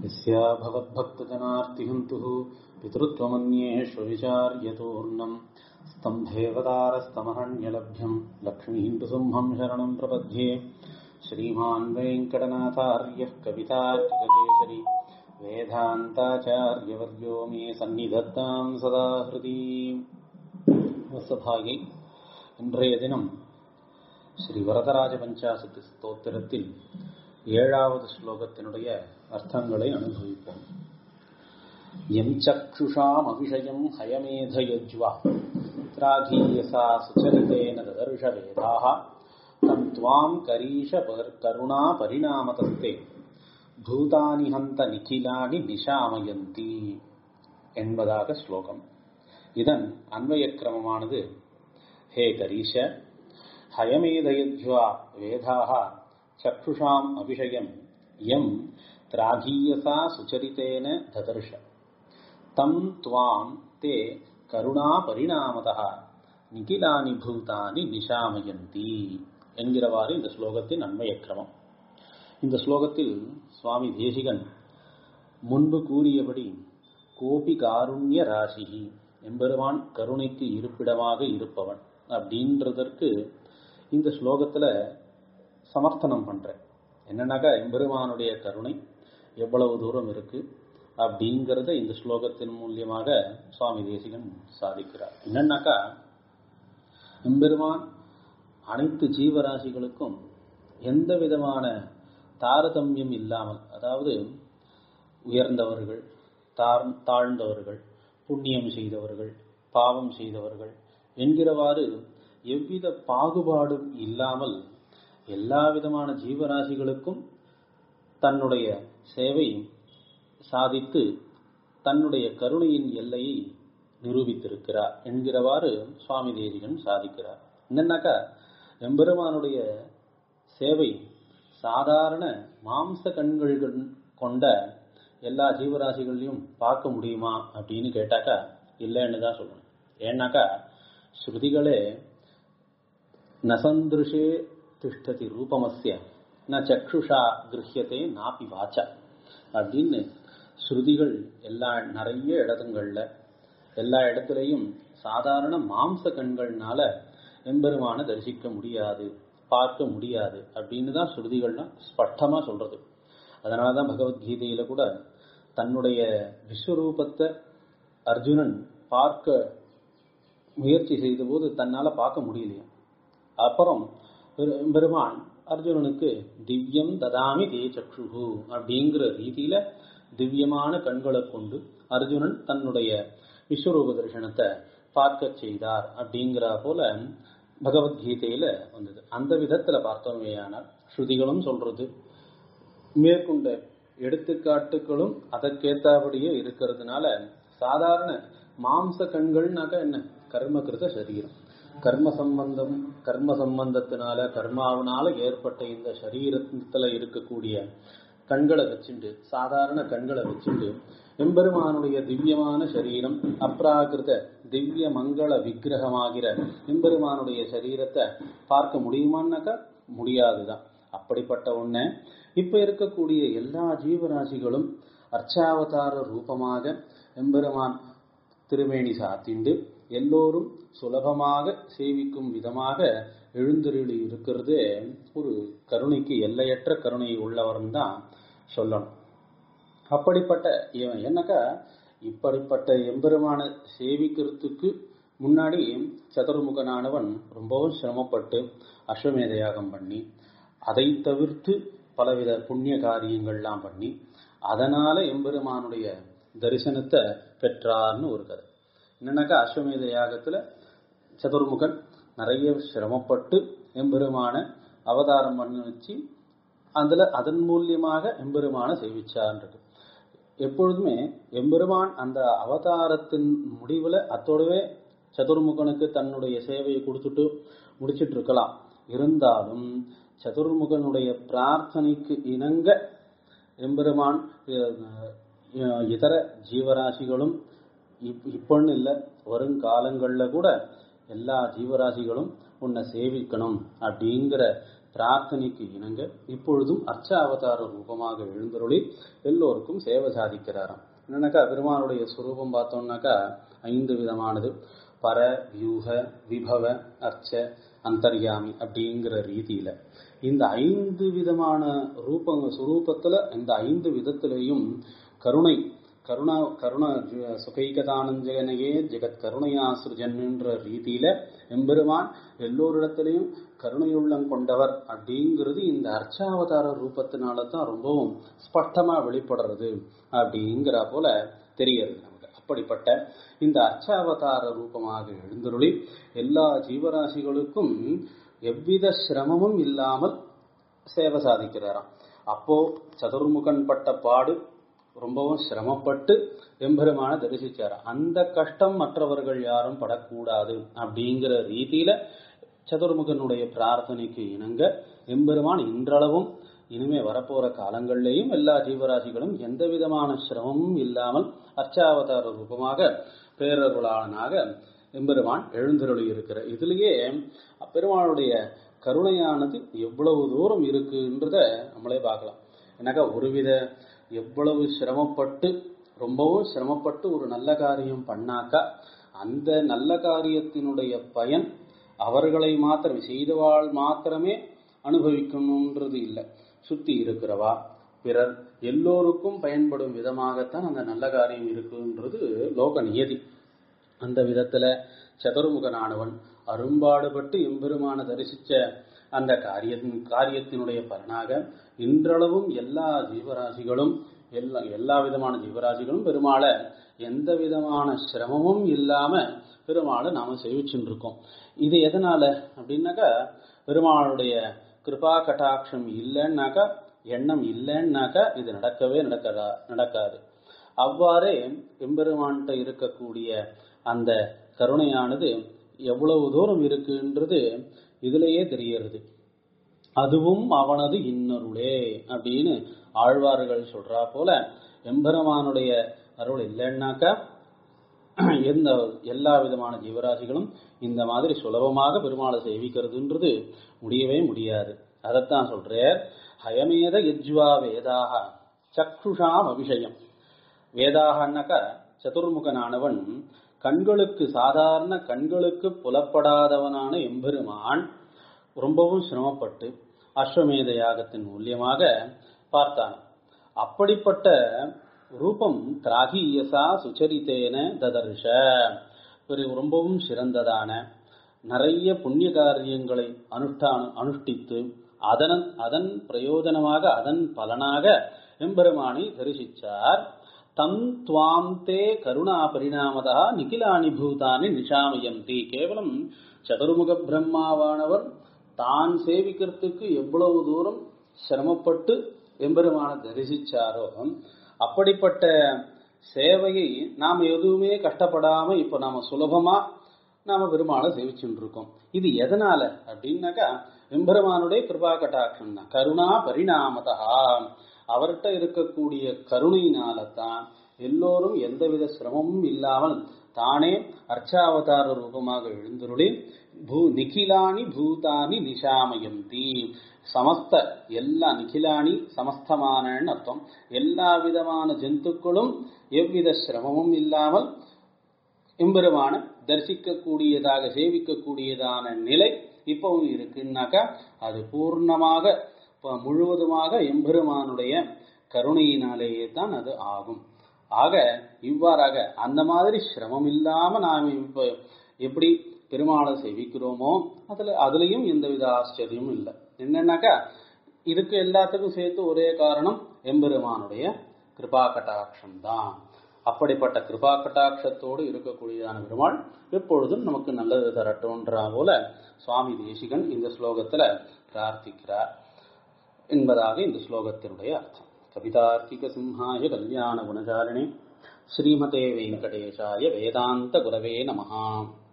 यस्या भवद्भक्तजनार्तिहन्तुः पितृत्वमन्येष्वविचार्यतोऽर्णम् स्तम्भेवतारस्तमहण्यलभ्यम् लक्ष्मीन्दुसिंहम् शरणम् प्रपद्ये श्रीमान् वेङ्कटनाथार्यः कवितार्किककेसरी वेदान्ताचार्यवर्यो मे सन्निधत्ताम् सदा हृदि வசபாகி இன்றைய தினம் ஸ்ரீ வரதராஜ பஞ்சாசத்து ஸ்தோத்திரத்தில் ஏழாவது ஸ்லோகத்தினுடைய அர்த்தங்களை அனுபவிப்போம் எம் சக்ஷுஷாம் அபிஷயம் ஹயமேதயஜ்வா திராகீயசா சுச்சரிதேன ததர்ஷ வேதாக தம் துவாம் கரீஷ கருணா பரிணாமதஸ்தே பூதானி ஹந்த நிகிலானி நிஷாமயந்தி என்பதாக ஸ்லோகம் இதன் அன்வய கிரமமானது ஹே கரீஷ ஹயமேதயத்வா வேதாக சக்ஷுஷாம் அபிஷயம் எம் திராகீயசா சுச்சரித்தேன ததர்ஷ தம் துவாம் தே கருணா பரிணாமதா நிகிலானி பூதானி நிஷாமயந்தி என்கிறவாறு இந்த ஸ்லோகத்தின் அன்வய கிரமம் இந்த ஸ்லோகத்தில் சுவாமி தேசிகன் முன்பு கூறியபடி கோபி காருண்ய ராசிகி எம்பெருமான் கருணைக்கு இருப்பிடமாக இருப்பவன் அப்படின்றதற்கு இந்த ஸ்லோகத்துல சமர்த்தனம் பண்றேன் என்னன்னாக்கா எம்பெருமானுடைய கருணை எவ்வளவு தூரம் இருக்கு அப்படிங்கிறத இந்த ஸ்லோகத்தின் மூலியமாக சுவாமி தேசிகன் சாதிக்கிறார் என்னன்னாக்கா எம்பெருமான் அனைத்து ஜீவராசிகளுக்கும் எந்த விதமான தாரதமியம் இல்லாமல் அதாவது உயர்ந்தவர்கள் தாழ்ந்தவர்கள் புண்ணியம் செய்தவர்கள் பாவம் செய்தவர்கள் என்கிறவாறு எவ்வித பாகுபாடும் இல்லாமல் எல்லா விதமான ஜீவராசிகளுக்கும் தன்னுடைய சேவை சாதித்து தன்னுடைய கருணையின் எல்லையை நிரூபித்திருக்கிறார் என்கிறவாறு சுவாமி தேசிகன் சாதிக்கிறார் என்னன்னாக்கா எம்பெருமானுடைய சேவை சாதாரண மாம்ச கண்கள் கொண்ட எல்லா ஜீவராசிகளையும் பார்க்க முடியுமா அப்படின்னு கேட்டாக்கா இல்லைன்னு தான் சொல்லணும் ஏன்னாக்கா ஸ்ருதிகளே நசந்திருஷே திஷ்டதி ரூபமஸ்ய ந சக்ஷுஷா கிரகியதே நாப்பி வாச்ச அப்படின்னு ஸ்ருதிகள் எல்லா நிறைய இடத்துங்கள்ல எல்லா இடத்துலையும் சாதாரண மாம்ச கண்கள்னால எம்பெருமான தரிசிக்க முடியாது பார்க்க முடியாது அப்படின்னு தான் ஸ்ருதிகள்லாம் ஸ்பஷ்டமா சொல்றது அதனாலதான் பகவத்கீதையில கூட தன்னுடைய விஸ்வரூபத்தை அர்ஜுனன் பார்க்க முயற்சி செய்த போது தன்னால பார்க்க முடியலையா அப்புறம் பெருமான் அர்ஜுனனுக்கு திவ்யம் ததாமி தே சக்ஷுகு அப்படிங்கிற ரீதியில திவ்யமான கண்களை கொண்டு அர்ஜுனன் தன்னுடைய விஸ்வரூப தரிசனத்தை பார்க்க செய்தார் அப்படிங்கிற போல பகவத்கீதையில வந்தது அந்த விதத்துல பார்த்தோமேயானால் ஸ்ருதிகளும் சொல்றது மேற்கொண்ட எடுத்துக்காட்டுகளும் அதற்கேத்தாபடியே இருக்கிறதுனால சாதாரண மாம்ச கண்கள்னாக்கா என்ன கர்மகிருத சரீரம் கர்ம சம்பந்தம் கர்ம சம்பந்தத்தினால கர்மாவனால ஏற்பட்ட இந்த சரீரத்துல இருக்கக்கூடிய கண்களை வச்சுண்டு சாதாரண கண்களை வச்சுண்டு எம்பெருமானுடைய திவ்யமான சரீரம் அப்ராகிருத திவ்ய மங்கள விக்கிரகமாகிற எம்பெருமானுடைய சரீரத்தை பார்க்க முடியுமான்னாக்கா முடியாதுதான் அப்படிப்பட்ட ஒன்ன இப்ப இருக்கக்கூடிய எல்லா ஜீவராசிகளும் அர்ச்சாவதார ரூபமாக எம்பெருமான் திருமேனி சாத்திண்டு எல்லோரும் சுலபமாக சேவிக்கும் விதமாக எழுந்தருளி இருக்கிறது ஒரு கருணைக்கு எல்லையற்ற கருணை உள்ளவன் தான் சொல்லணும் அப்படிப்பட்ட இவன் என்னக்கா இப்படிப்பட்ட எம்பெருமான சேவிக்கிறதுக்கு முன்னாடி சதுர்முகனானவன் ரொம்பவும் சிரமப்பட்டு அஸ்வமேத யாகம் பண்ணி அதை தவிர்த்து பலவித புண்ணிய காரியங்கள்லாம் பண்ணி அதனால எம்பெருமானுடைய தரிசனத்தை பெற்றார்னு ஒரு கதை என்னன்னாக்கா அஸ்வமேத யாகத்துல சதுர்முகன் நிறைய சிரமப்பட்டு எம்பெருமான அவதாரம் பண்ண வச்சு அதுல அதன் மூலியமாக எம்பெருமான சேவிச்சான்றது எப்பொழுதுமே எம்பெருமான் அந்த அவதாரத்தின் முடிவுல அத்தோடவே சதுர்முகனுக்கு தன்னுடைய சேவையை கொடுத்துட்டு முடிச்சிட்டு இருக்கலாம் இருந்தாலும் சதுர்முகனுடைய பிரார்த்தனைக்கு இணங்க எம்பெருமான் இதர ஜீவராசிகளும் இப்பொன்னு இல்லை வருங்காலங்களில் கூட எல்லா ஜீவராசிகளும் உன்னை சேவிக்கணும் அப்படிங்கிற பிரார்த்தனைக்கு இணங்க இப்பொழுதும் அர்ச்ச அவதார ரூபமாக எழுந்தருளி எல்லோருக்கும் சேவை சாதிக்கிறாராம் என்னன்னாக்கா பெருமானுடைய சுரூபம் பார்த்தோம்னாக்கா ஐந்து விதமானது பர வியூக விபவ அர்ச்ச அந்தர்யாமி அப்படிங்கிற ரீதியில இந்த ஐந்து விதமான ரூபங்க சுரூபத்துல இந்த ஐந்து விதத்திலையும் கருணை கருணா கருண சுகைகதானஞ்சகனையே ஜெகத் கருணையா சிருஜன்ன்ற ரீதியில எம்பெருமான் எல்லோரிடத்திலையும் கருணையுள்ளம் கொண்டவர் அப்படிங்கிறது இந்த அர்ச்சாவதார ரூபத்தினால தான் ரொம்பவும் ஸ்பஷ்டமா வெளிப்படுறது அப்படிங்கிற போல தெரியறது நமக்கு அப்படிப்பட்ட இந்த அர்ச்சாவதார ரூபமாக எழுந்தருளி எல்லா ஜீவராசிகளுக்கும் எவ்வித சிரமமும் இல்லாமல் சேவை சாதிக்கிறாராம் அப்போ சதுர்முகன் பட்ட பாடு ரொம்பவும் சிரமப்பட்டு எம்பெருமான தரிசிச்சார் அந்த கஷ்டம் மற்றவர்கள் யாரும் படக்கூடாது அப்படிங்கிற ரீதியில சதுர்முகனுடைய பிரார்த்தனைக்கு இணங்க எம்பெருமான் இன்றளவும் இனிமே வரப்போற காலங்கள்லேயும் எல்லா ஜீவராசிகளும் எந்த விதமான சிரமமும் இல்லாமல் அர்ச்சாவதார ரூபமாக பேரருளாளனாக எம்பெருமான் எழுந்தருளி இருக்கிற இதுலயே பெருமாளுடைய கருணையானது எவ்வளவு தூரம் இருக்குன்றத நம்மளே பார்க்கலாம் எனக்கா ஒருவித எவ்வளவு சிரமப்பட்டு ரொம்பவும் சிரமப்பட்டு ஒரு நல்ல காரியம் பண்ணாக்கா அந்த நல்ல காரியத்தினுடைய பயன் அவர்களை மாத்திரம் செய்தவாள் மாத்திரமே அனுபவிக்கணுன்றது இல்லை சுத்தி இருக்கிறவா பிறர் எல்லோருக்கும் பயன்படும் விதமாகத்தான் அந்த நல்ல காரியம் இருக்குன்றது லோக நியதி அந்த விதத்துல சதுர்முகனானவன் அரும்பாடுபட்டு எம்பெருமான தரிசிச்ச அந்த காரிய காரியத்தினுடைய பலனாக இன்றளவும் எல்லா ஜீவராசிகளும் எல்லா எல்லா விதமான ஜீவராசிகளும் பெருமாளை எந்த விதமான சிரமமும் இல்லாம பெருமாளை நாம சேவிச்சுட்டு இருக்கோம் இது எதனால அப்படின்னாக்கா பெருமாளுடைய கிருபா கட்டாட்சம் இல்லைன்னாக்கா எண்ணம் இல்லைன்னாக்கா இது நடக்கவே நடக்கதா நடக்காது அவ்வாறே எம்பெருமான்கிட்ட இருக்கக்கூடிய அந்த கருணையானது எவ்வளவு தூரம் இருக்குன்றது இதுலயே தெரியறது அதுவும் அவனது இன்னொருளே அப்படின்னு ஆழ்வார்கள் சொல்றா போல எம்பெருமானுடைய அருள் இல்லைன்னாக்கா எந்த எல்லா விதமான ஜீவராசிகளும் இந்த மாதிரி சுலபமாக பெருமாளை சேவிக்கிறதுன்றது முடியவே முடியாது அதைத்தான் சொல்றார் ஹயமேத யஜ்வா வேதாக சக்ஷுஷாம் அபிஷயம் வேதாகனாக்கா சதுர்முகனானவன் கண்களுக்கு சாதாரண கண்களுக்கு புலப்படாதவனான எம்பெருமான் ரொம்பவும் சிரமப்பட்டு அஸ்வமேத யாகத்தின் மூலியமாக பார்த்தான் அப்படிப்பட்ட ரூபம் திராகியசா சுச்சரித்தேன ததர்ஷ ரொம்பவும் சிறந்ததான நிறைய புண்ணிய காரியங்களை அனுஷ்டான அனுஷ்டித்து அதன் அதன் பிரயோஜனமாக அதன் பலனாக எம்பெருமானை தரிசித்தார் தம் துவாம் தே கருணா பரிணாமதா நிகிலானி பூதானி நிஷாமயந்தி கேவலம் சதுர்முக பிரம்மாவானவர் தான் சேவிக்கிறதுக்கு எவ்வளவு தூரம் சிரமப்பட்டு எம்பெருமான தரிசிச்சாரோ அப்படிப்பட்ட சேவையை நாம் எதுவுமே கஷ்டப்படாம இப்ப நாம சுலபமா நாம பெருமாளை சேவிச்சுட்டு இருக்கோம் இது எதனால அப்படின்னாக்கா எம்பெருமானுடைய கிருபா கட்டாட்சம் தான் கருணா பரிணாமதா அவர்கிட்ட இருக்கக்கூடிய கருணையினால தான் எல்லோரும் எந்தவித சிரமமும் இல்லாமல் தானே அர்ச்சாவதார ரூபமாக எழுந்தருளி பூ நிகிலானி பூதானி நிஷாமயந்தி சமஸ்த எல்லா நிகிலானி சமஸ்தமானன்னு அர்த்தம் எல்லா விதமான ஜந்துக்களும் எவ்வித சிரமமும் இல்லாமல் எம்பெருமான தரிசிக்கக்கூடியதாக சேவிக்கக்கூடியதான நிலை இப்பவும் இருக்குன்னாக்கா அது பூர்ணமாக முழுவதுமாக எம்பெருமானுடைய கருணையினாலேயே தான் அது ஆகும் ஆக இவ்வாறாக அந்த மாதிரி சிரமம் இல்லாம நாம் இப்ப எப்படி பெருமாளை சேவிக்கிறோமோ அதுல அதுலயும் எந்தவித ஆச்சரியமும் இல்லை என்னன்னாக்கா இதுக்கு எல்லாத்துக்கும் சேர்த்து ஒரே காரணம் எம்பெருமானுடைய கிருபா கட்டாட்சம் தான் அப்படிப்பட்ட கிருபா கட்டாட்சத்தோடு இருக்கக்கூடியதான பெருமாள் எப்பொழுதும் நமக்கு நல்லது தரட்டும்ன்ற போல சுவாமி தேசிகன் இந்த ஸ்லோகத்துல பிரார்த்திக்கிறார் என்பதாக இந்த ஸ்லோகத்தினுடைய அர்த்தம் கவிதார்க்கிக சிம்ஹாய கல்யாண குணசாலினி ஸ்ரீமதே வெங்கடேஷாய வேதாந்த குரவே நமஹா